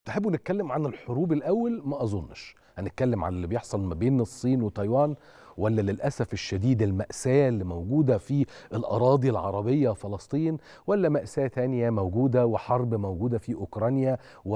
تحبوا نتكلم عن الحروب الاول ما اظنش هنتكلم عن اللي بيحصل ما بين الصين وتايوان ولا للاسف الشديد الماساه اللي موجوده في الاراضي العربيه فلسطين ولا ماساه تانية موجوده وحرب موجوده في اوكرانيا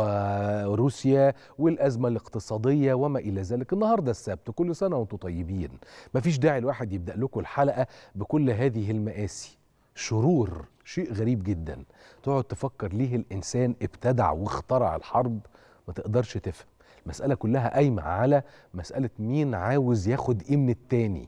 وروسيا والازمه الاقتصاديه وما الى ذلك النهارده السبت كل سنه وانتم طيبين مفيش داعي الواحد يبدا لكم الحلقه بكل هذه المآسي شرور شيء غريب جدا تقعد تفكر ليه الانسان ابتدع واخترع الحرب ما تقدرش تفهم المسألة كلها قايمة على مسألة مين عاوز ياخد ايه من التاني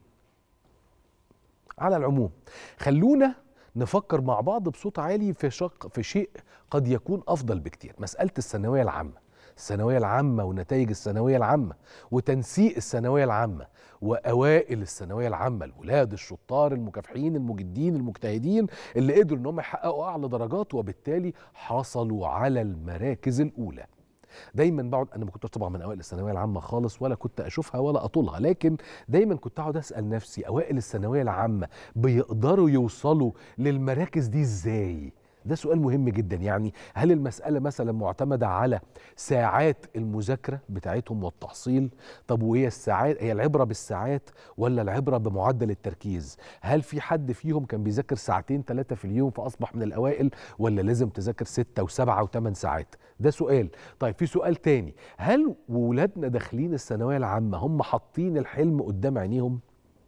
على العموم خلونا نفكر مع بعض بصوت عالي في شق في شيء قد يكون افضل بكتير مسألة الثانوية العامة الثانوية العامة ونتائج الثانوية العامة وتنسيق الثانوية العامة وأوائل الثانوية العامة الولاد الشطار المكافحين المجدين المجتهدين اللي قدروا إن هم يحققوا أعلى درجات وبالتالي حصلوا على المراكز الأولى دايما بقعد انا ما كنتش طبعا من اوائل الثانويه العامه خالص ولا كنت اشوفها ولا اطولها لكن دايما كنت اقعد اسال نفسي اوائل الثانويه العامه بيقدروا يوصلوا للمراكز دي ازاي ده سؤال مهم جدا يعني هل المسألة مثلا معتمدة على ساعات المذاكرة بتاعتهم والتحصيل طب وهي الساعات هي العبرة بالساعات ولا العبرة بمعدل التركيز هل في حد فيهم كان بيذاكر ساعتين ثلاثة في اليوم فأصبح من الأوائل ولا لازم تذاكر ستة وسبعة وثمان ساعات ده سؤال طيب في سؤال تاني هل ولادنا داخلين الثانوية العامة هم حاطين الحلم قدام عينيهم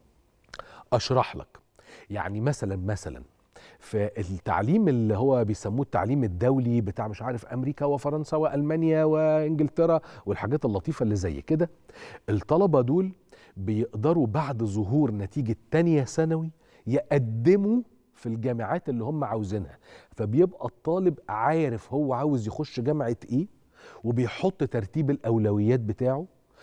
أشرح لك يعني مثلا مثلا في التعليم اللي هو بيسموه التعليم الدولي بتاع مش عارف امريكا وفرنسا والمانيا وانجلترا والحاجات اللطيفه اللي زي كده الطلبه دول بيقدروا بعد ظهور نتيجه تانية ثانوي يقدموا في الجامعات اللي هم عاوزينها فبيبقى الطالب عارف هو عاوز يخش جامعه ايه وبيحط ترتيب الاولويات بتاعه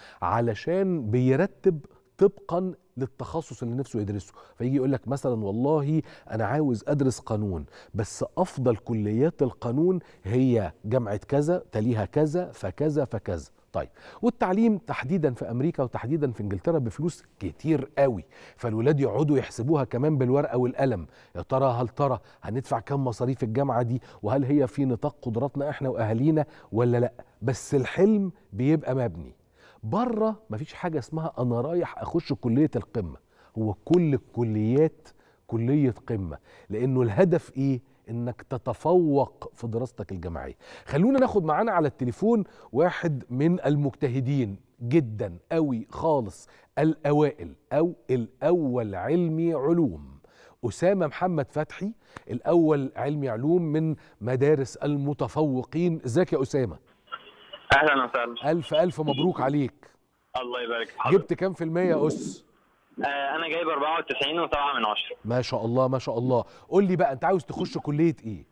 علشان بيرتب طبقا للتخصص اللي نفسه يدرسه فيجي يقول لك مثلا والله انا عاوز ادرس قانون بس افضل كليات القانون هي جامعه كذا تليها كذا فكذا فكذا طيب والتعليم تحديدا في امريكا وتحديدا في انجلترا بفلوس كتير قوي فالولاد يقعدوا يحسبوها كمان بالورقه والقلم يا ترى هل ترى هندفع كم مصاريف الجامعه دي وهل هي في نطاق قدراتنا احنا واهالينا ولا لا بس الحلم بيبقى مبني بره مفيش حاجه اسمها انا رايح اخش كليه القمه هو كل الكليات كليه قمه لانه الهدف ايه انك تتفوق في دراستك الجامعيه خلونا ناخد معانا على التليفون واحد من المجتهدين جدا قوي خالص الاوائل او الاول علمي علوم أسامة محمد فتحي الأول علمي علوم من مدارس المتفوقين ازيك يا أسامة اهلا وسهلا ألف ألف مبروك عليك الله يبارك في حضرتك جبت كام في المية يا أس آه انا جايب 94 و7 من 10 ما شاء الله ما شاء الله قول لي بقى أنت عاوز تخش كلية إيه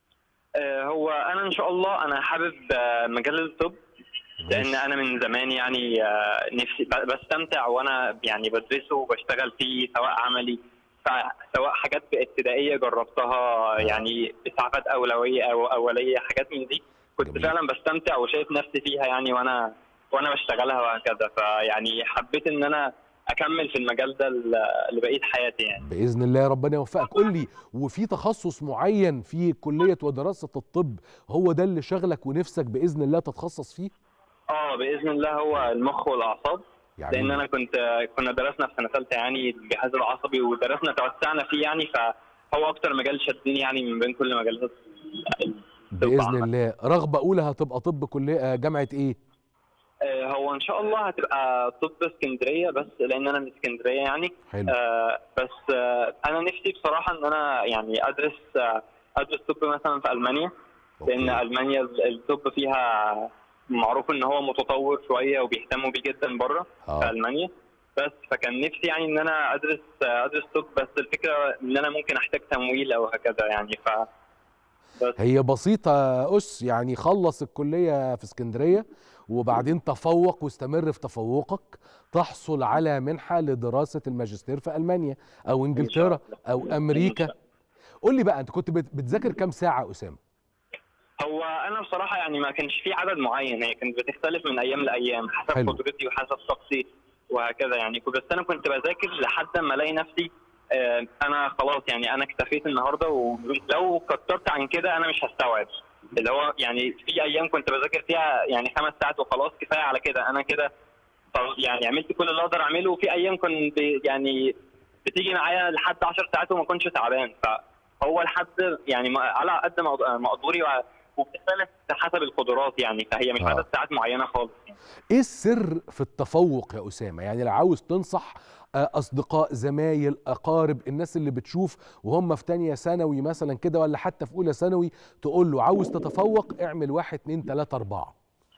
آه هو انا ان شاء الله انا حابب آه مجال الطب لان ماشي. انا من زمان يعني آه نفسي ب- بستمتع وانا يعني بدرسه وبشتغل فيه سواء عملي ف- سواء حاجات ابتدائيه جربتها يعني اسعافات اولويه او اوليه حاجات من دي كنت جميل. فعلا بستمتع وشايف نفسي فيها يعني وانا وانا بشتغلها وهكذا فيعني حبيت ان انا اكمل في المجال ده ل- لبقيه حياتي يعني بإذن الله ربنا يوفقك قول لي وفي تخصص معين في كلية ودراسة الطب هو ده اللي شغلك ونفسك بإذن الله تتخصص فيه اه باذن الله هو المخ والاعصاب يعني لان انا كنت كنا درسنا في سنه ثالثه يعني الجهاز العصبي ودرسنا توسعنا فيه يعني فهو اكتر مجال شدني يعني من بين كل مجالات بإذن عامة. الله رغبة أولى هتبقى طب كلية آه، جامعة إيه آه، هو ان شاء الله هتبقى طب اسكندريه بس لان انا من اسكندريه يعني حلو آه، بس آه، انا نفسي بصراحه ان انا يعني ادرس آه، ادرس طب مثلا في المانيا لان أوكي. المانيا الطب فيها معروف ان هو متطور شويه وبيهتموا بيه جدا بره في آه. المانيا بس فكان نفسي يعني ان انا ادرس ادرس طب بس الفكره ان انا ممكن احتاج تمويل او هكذا يعني ف بس هي بسيطة يا أس يعني خلص الكلية في اسكندرية وبعدين تفوق واستمر في تفوقك تحصل على منحة لدراسة الماجستير في ألمانيا أو إنجلترا أو أمريكا قول لي بقى أنت كنت بت- بتذاكر كام ساعة أسامة؟ هو انا بصراحه يعني ما كانش في عدد معين هي كانت بتختلف من ايام لايام حسب حلو. قدرتي وحسب طاقتي وهكذا يعني بس انا كنت بذاكر لحد ما الاقي نفسي آه، انا خلاص يعني انا اكتفيت النهارده ولو كترت عن كده انا مش هستوعب اللي هو يعني في ايام كنت بذاكر فيها يعني خمس ساعات وخلاص كفايه على كده انا كده طب يعني عملت كل اللي اقدر اعمله وفي ايام كنت يعني بتيجي معايا لحد 10 ساعات وما كنتش تعبان فهو لحد يعني ما- على قد ما- مقدوري و- وبتختلف حسب القدرات يعني فهي مش آه. عدد ساعات معينه خالص يعني. ايه السر في التفوق يا اسامه يعني لو عاوز تنصح آه، اصدقاء زمايل اقارب الناس اللي بتشوف وهم في تانية ثانوي مثلا كده ولا حتى في اولى ثانوي تقول له عاوز تتفوق اعمل واحد اتنين تلاته اربعه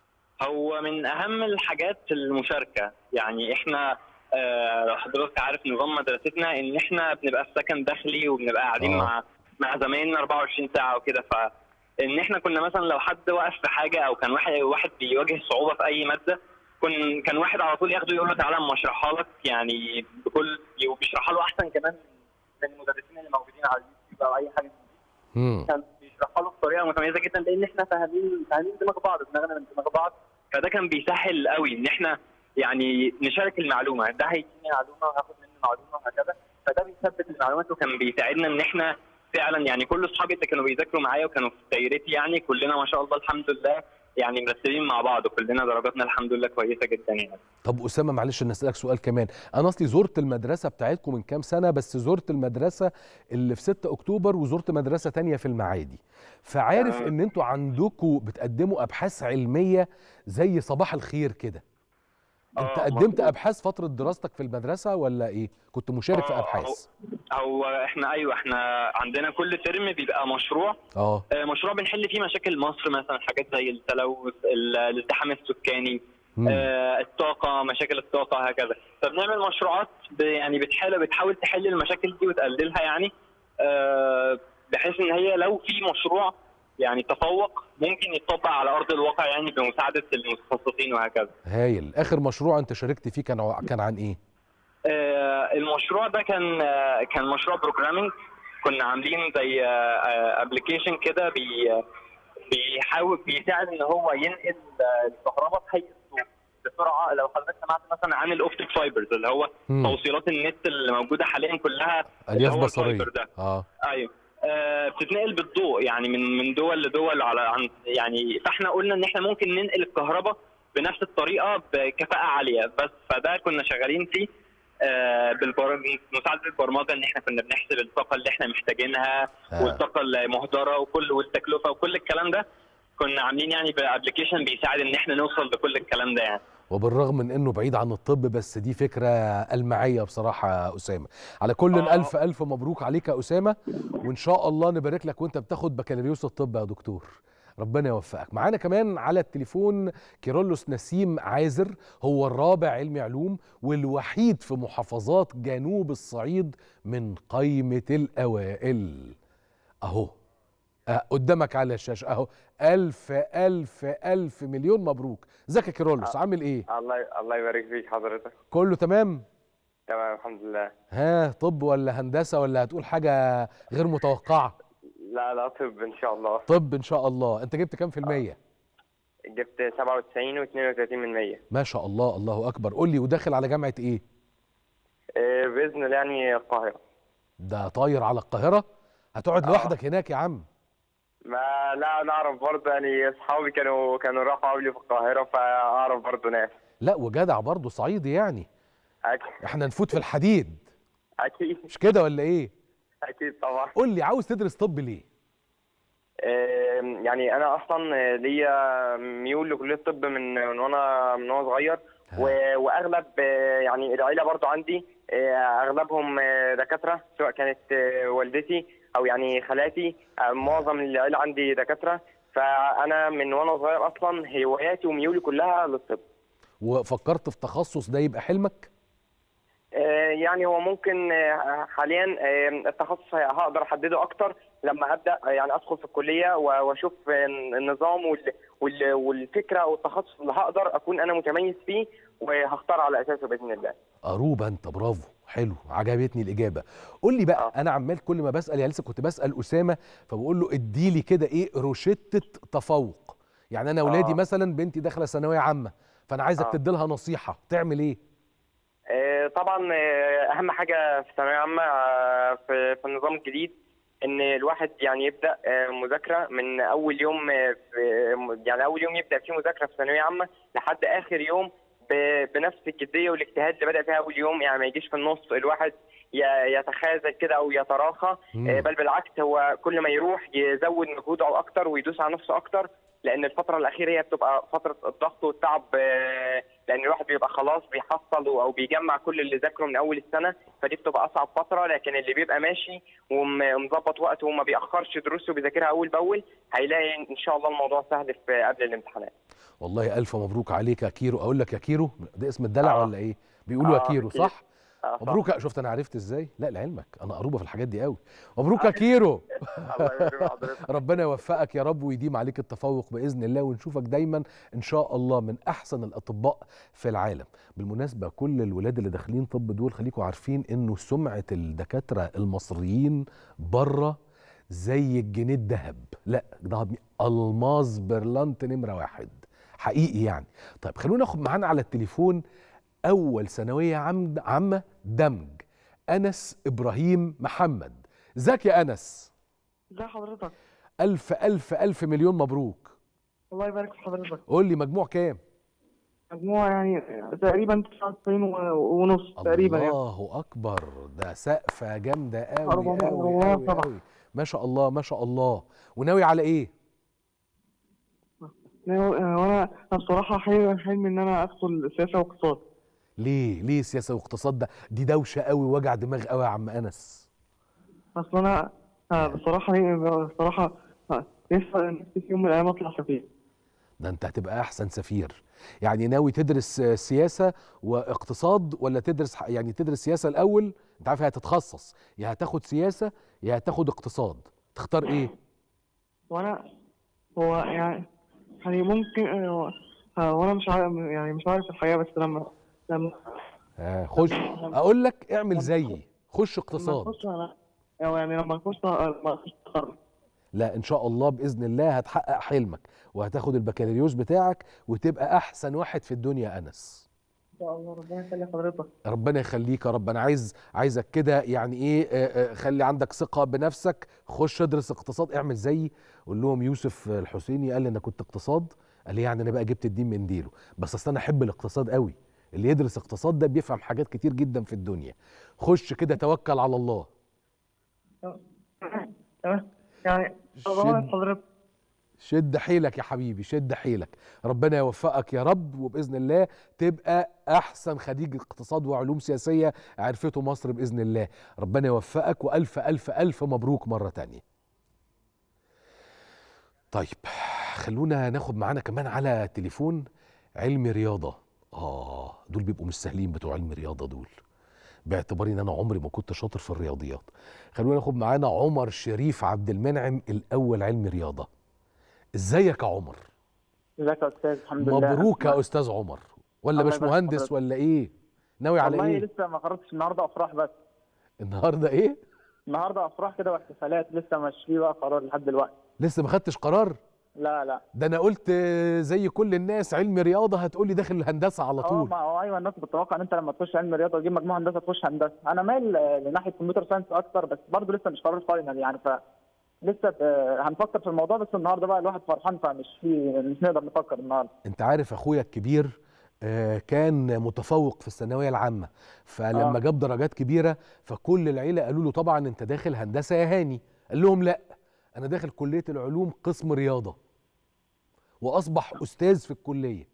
هو من اهم الحاجات المشاركه يعني احنا آه، لو حضرتك عارف نظام مدرستنا ان احنا بنبقى في سكن داخلي وبنبقى قاعدين آه. مع مع زمايلنا 24 ساعه وكده ف ان احنا كنا مثلا لو حد واقف في حاجه او كان واحد واحد بيواجه صعوبه في اي ماده كن كان واحد على طول ياخده يقول له تعالى اما اشرحها لك يعني بكل وبيشرحها له احسن كمان من المدرسين اللي موجودين على اليوتيوب او اي حاجه مم. كان بيشرحها له بطريقه متميزه جدا لان احنا فاهمين فاهمين دماغ بعض دماغنا من دماغ بعض فده كان بيسهل قوي ان احنا يعني نشارك المعلومه ده هيديني معلومه وهاخد منه معلومه وهكذا فده بيثبت المعلومات وكان بيساعدنا ان احنا فعلا يعني كل اصحابي اللي كانوا بيذاكروا معايا وكانوا في دايرتي يعني كلنا ما شاء الله الحمد لله يعني مرتبين مع بعض وكلنا درجاتنا الحمد لله كويسه جدا يعني طب اسامه معلش انا اسالك سؤال كمان انا اصلي زرت المدرسه بتاعتكم من كام سنه بس زرت المدرسه اللي في 6 اكتوبر وزرت مدرسه تانية في المعادي فعارف تمام. ان انتوا عندكم بتقدموا ابحاث علميه زي صباح الخير كده انت آه، قدمت مظبوط. ابحاث فتره دراستك في المدرسه ولا ايه كنت مشارك في آه، ابحاث او احنا ايوه احنا عندنا كل ترم بيبقى مشروع اه آه، مشروع بنحل فيه مشاكل مصر مثلا حاجات زي التلوث ال- الازدحام السكاني مم. آه، الطاقه مشاكل الطاقه هكذا فبنعمل مشروعات ب- يعني بتحاول بتحاول تحل المشاكل دي وتقللها يعني آه، بحيث ان هي لو في مشروع يعني تفوق ممكن يتطبق على ارض الواقع يعني بمساعده المتخصصين وهكذا هايل اخر مشروع انت شاركت فيه كان ع- كان عن ايه آه، المشروع ده كان آه، كان مشروع بروجرامينج كنا عاملين زي ابلكيشن كده بي بيحاول بيساعد ان هو ينقل آه، الكهرباء في هيئه صوت بسرعه لو حضرتك سمعت مثلا عن الاوبتيك فايبرز اللي هو مم. توصيلات النت اللي موجوده حاليا كلها اللي الياف هو بصريه الفايبر ده اه ايوه آه، بتتنقل بالضوء يعني من من دول لدول على عن يعني فاحنا قلنا ان احنا ممكن ننقل الكهرباء بنفس الطريقه بكفاءه عاليه بس فده كنا شغالين فيه آه، بالبر... مساعده البرمجه ان احنا كنا بنحسب الطاقه اللي احنا محتاجينها آه. والطاقه المهدره وكل والتكلفه وكل الكلام ده كنا عاملين يعني بابلكيشن بيساعد ان احنا نوصل لكل الكلام ده يعني وبالرغم من انه بعيد عن الطب بس دي فكره المعيه بصراحه يا اسامه على كل آه. الف الف مبروك عليك يا اسامه وان شاء الله نبارك لك وانت بتاخد بكالوريوس الطب يا دكتور ربنا يوفقك معانا كمان على التليفون كيرلس نسيم عازر هو الرابع علمي علوم والوحيد في محافظات جنوب الصعيد من قائمه الاوائل اهو أه قدامك على الشاشه اهو الف الف الف مليون مبروك ازيك يا كيرلس عامل ايه الله الله يبارك فيك حضرتك كله تمام تمام الحمد لله ها طب ولا هندسه ولا هتقول حاجه غير متوقعه لا لا طب ان شاء الله طب ان شاء الله انت جبت كام في المية جبت 97 و32 من 100 ما شاء الله الله اكبر قول لي وداخل على جامعه ايه إيه، باذن الله يعني القاهره ده طاير على القاهره هتقعد آه. لوحدك هناك يا عم ما لا نعرف برضه يعني اصحابي كانوا كانوا راحوا قبلي في القاهره فاعرف برضه ناس لا وجدع برضه صعيدي يعني أك- احنا نفوت في الحديد اكيد مش كده ولا ايه اكيد طبعا قول لي عاوز تدرس طب ليه إيه، يعني انا اصلا ليا ميول لكليه الطب من من وانا من وانا صغير و- واغلب آه، يعني العيله برضو عندي آه، اغلبهم آه، دكاتره سواء كانت آه، والدتي او يعني خالاتي آه، معظم العيله عندي دكاتره فانا من وانا صغير اصلا هواياتي وميولي كلها للطب وفكرت في تخصص ده يبقى حلمك آه، يعني هو ممكن آه، حاليا آه، التخصص هقدر احدده اكتر لما ابدا آه، يعني ادخل في الكليه و- واشوف آه، النظام وال- وال- والفكره والتخصص اللي هقدر اكون انا متميز فيه وهختار على اساسه باذن الله أروبة أنت برافو حلو عجبتني الإجابة قول لي بقى آه. أنا عمال كل ما بسأل يعني لسه كنت بسأل أسامة فبقول له اديلي كده إيه روشتة تفوق يعني أنا أولادي آه. مثلا بنتي داخلة ثانوية عامة فأنا عايزك آه. تدي لها نصيحة تعمل إيه؟ آه، طبعا آه، اهم حاجه في الثانويه عامه آه، في في النظام الجديد ان الواحد يعني يبدا آه، مذاكره من اول يوم آه، في- يعني اول يوم يبدا فيه مذاكره في ثانويه عامه لحد اخر يوم ب- بنفس الجديه والاجتهاد اللي بدا فيها اول يوم يعني ما يجيش في النص الواحد ي- يتخاذل كده او يتراخى مم. آه، بل بالعكس هو كل ما يروح يزود مجهوده اكتر ويدوس على نفسه اكتر لان الفتره الاخيره هي بتبقى فتره الضغط والتعب آه، لان الواحد بيبقى خلاص بيحصل او بيجمع كل اللي ذاكره من اول السنه فدي بتبقى اصعب فتره لكن اللي بيبقى ماشي ومظبط وقته وما بيأخرش دروسه وبيذاكرها اول باول هيلاقي ان شاء الله الموضوع سهل في قبل الامتحانات والله الف مبروك عليك يا كيرو اقول لك يا كيرو ده اسم الدلع آه. ولا ايه بيقولوا يا آه، كيرو أكيد. صح آه، صح. مبروك شفت انا عرفت ازاي لا لعلمك انا قروبه في الحاجات دي قوي مبروك يا كيرو الله يبارك حضرتك ربنا يوفقك يا رب ويديم عليك التفوق باذن الله ونشوفك دايما ان شاء الله من احسن الاطباء في العالم بالمناسبه كل الولاد اللي داخلين طب دول خليكم عارفين انه سمعه الدكاتره المصريين بره زي الجنيه الذهب لا ده الماظ برلانت نمره واحد حقيقي يعني طيب خلونا ناخد معانا على التليفون اول ثانويه عام عامه دمج انس ابراهيم محمد ازيك يا انس ازي حضرتك ألف ألف ألف مليون مبروك الله يبارك في حضرتك قول لي مجموع كام مجموعة يعني تقريبا 99 و- ونص تقريبا يعني الله أكبر ده سقفة جامدة أوي أربعمية أوي والله أوي طبعا. أوي ما شاء الله ما شاء الله وناوي على إيه؟ وانا انا بصراحة حلم حلمي ان انا ادخل سياسة واقتصاد ليه؟ ليه سياسة واقتصاد ده؟ دي دوشة أوي وجع دماغ أوي يا عم أنس اصل انا آه، بصراحة بصراحة آه، نفسي نفسي في يوم من الايام اطلع سفير ده أنت هتبقى أحسن سفير يعني ناوي تدرس آه، سياسة واقتصاد ولا تدرس ح- يعني تدرس سياسة الأول؟ أنت عارف هي هتتخصص يا هتاخد سياسة يا هتاخد اقتصاد تختار إيه؟ وانا هو يعني يعني ممكن آه، آه، وانا مش عارف يعني مش عارف الحقيقة بس لما لما آه خش أقول لك اعمل زيي خش لما اقتصاد اخش على أو يعني لما اخش لما اخش اتخرج لا ان شاء الله باذن الله هتحقق حلمك وهتاخد البكالوريوس بتاعك وتبقى احسن واحد في الدنيا يا انس ان شاء الله ربنا يخلي حضرتك ربنا يخليك يا رب انا عايز عايزك كده يعني ايه آه، آه، خلي عندك ثقه بنفسك خش ادرس اقتصاد اعمل زيي قول لهم يوسف الحسيني قال لي انا كنت اقتصاد قال لي يعني انا بقى جبت الدين من ديله بس اصل انا احب الاقتصاد قوي اللي يدرس اقتصاد ده بيفهم حاجات كتير جدا في الدنيا خش كده توكل على الله تمام يعني شد. ربنا حضرتك شد حيلك يا حبيبي شد حيلك ربنا يوفقك يا رب وبإذن الله تبقى أحسن خريج اقتصاد وعلوم سياسية عرفته مصر بإذن الله ربنا يوفقك وألف ألف ألف مبروك مرة تانية طيب خلونا ناخد معانا كمان على تليفون علم رياضة آه دول بيبقوا مش سهلين بتوع علم رياضة دول باعتباري ان انا عمري ما كنت شاطر في الرياضيات خلونا ناخد معانا عمر شريف عبد المنعم الاول علم رياضه ازيك يا عمر ازيك يا استاذ الحمد لله مبروك يا استاذ عمر ولا الله مش يبارك مهندس حضرتك. ولا ايه ناوي على والله ايه لسه ما خرجتش النهارده افراح بس النهارده ايه النهارده افراح كده واحتفالات لسه مش في بقى قرار لحد دلوقتي لسه ما خدتش قرار لا لا ده انا قلت آه، زي كل الناس علم رياضه هتقولي داخل الهندسه على اه طول ما هو ايوه الناس بتتوقع ان انت لما تخش علم رياضه وتجيب مجموعه هندسه تخش هندسه انا مايل آه، لناحيه كمبيوتر ساينس اكتر بس برضه لسه مش قرار فاينل يعني ف لسه آه، هنفكر في الموضوع بس النهارده بقى الواحد فرحان فمش في مش نقدر نفكر النهارده انت عارف اخويا الكبير آه، كان متفوق في الثانويه العامه فلما آه. جاب درجات كبيره فكل العيله قالوا له طبعا انت داخل هندسه يا هاني قال لهم لا انا داخل كليه العلوم قسم رياضه واصبح استاذ في الكليه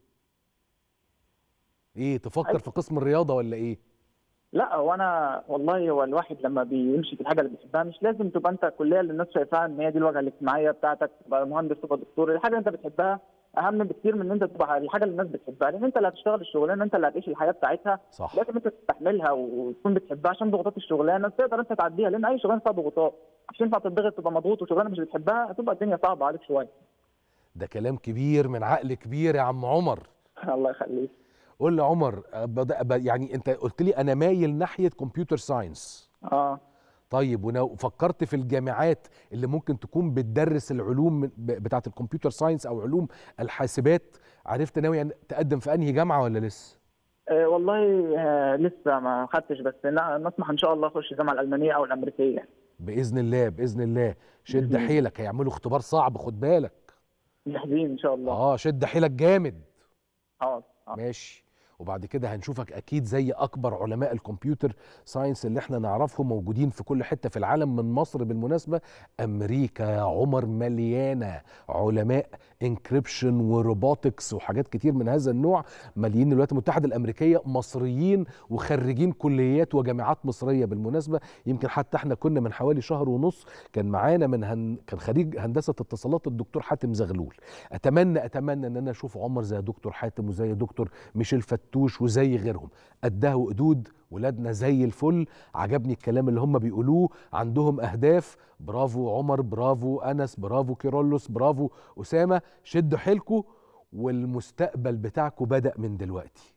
ايه تفكر أيوة. في قسم الرياضه ولا ايه لا هو انا والله هو الواحد لما بيمشي في الحاجه اللي بيحبها مش لازم تبقى انت الكليه اللي الناس شايفاها ان هي دي الواجهه الاجتماعيه بتاعتك تبقى مهندس تبقى دكتور الحاجه اللي انت بتحبها اهم بكتير من ان انت تبقى الحاجه اللي الناس بتحبها لان انت اللي هتشتغل الشغلانه انت اللي هتعيش الحياه بتاعتها صح لازم انت تستحملها وتكون بتحبها عشان ضغوطات الشغلانه تقدر انت تعديها لان اي شغلانه فيها ضغوطات عشان ينفع تضغط تبقى مضغوط وشغلانه مش بتحبها هتبقى الدنيا صعبه عليك شويه ده كلام كبير من عقل كبير يا عم عمر الله يخليك قول لي عمر آه، بدأ ب- يعني انت قلت لي انا مايل ناحيه كمبيوتر ساينس اه طيب ولو فكرت في الجامعات اللي ممكن تكون بتدرس العلوم من- ب- بتاعه الكمبيوتر ساينس او علوم الحاسبات عرفت ناوي أن- تقدم في انهي جامعه ولا لسه آه، والله آه، لسه ما خدتش بس ن- نسمح ان شاء الله اخش الجامعه الالمانيه او الامريكيه باذن الله باذن الله شد بإذن الله. حيلك هيعملوا اختبار صعب خد بالك جاهزين ان شاء الله اه شد حيلك جامد حاضر حاضر. ماشي وبعد كده هنشوفك اكيد زي اكبر علماء الكمبيوتر ساينس اللي احنا نعرفهم موجودين في كل حته في العالم من مصر بالمناسبه امريكا يا عمر مليانه علماء انكريبشن وروبوتكس وحاجات كتير من هذا النوع ماليين الولايات المتحده الامريكيه مصريين وخريجين كليات وجامعات مصريه بالمناسبه يمكن حتى احنا كنا من حوالي شهر ونص كان معانا من هن... كان خريج هندسه اتصالات الدكتور حاتم زغلول اتمنى اتمنى ان انا اشوف عمر زي دكتور حاتم وزي دكتور ميشيل فتوش وزي غيرهم قدها وقدود ولادنا زي الفل عجبني الكلام اللي هم بيقولوه عندهم اهداف برافو عمر برافو انس برافو كيرلس برافو اسامه شدوا حيلكم والمستقبل بتاعكم بدا من دلوقتي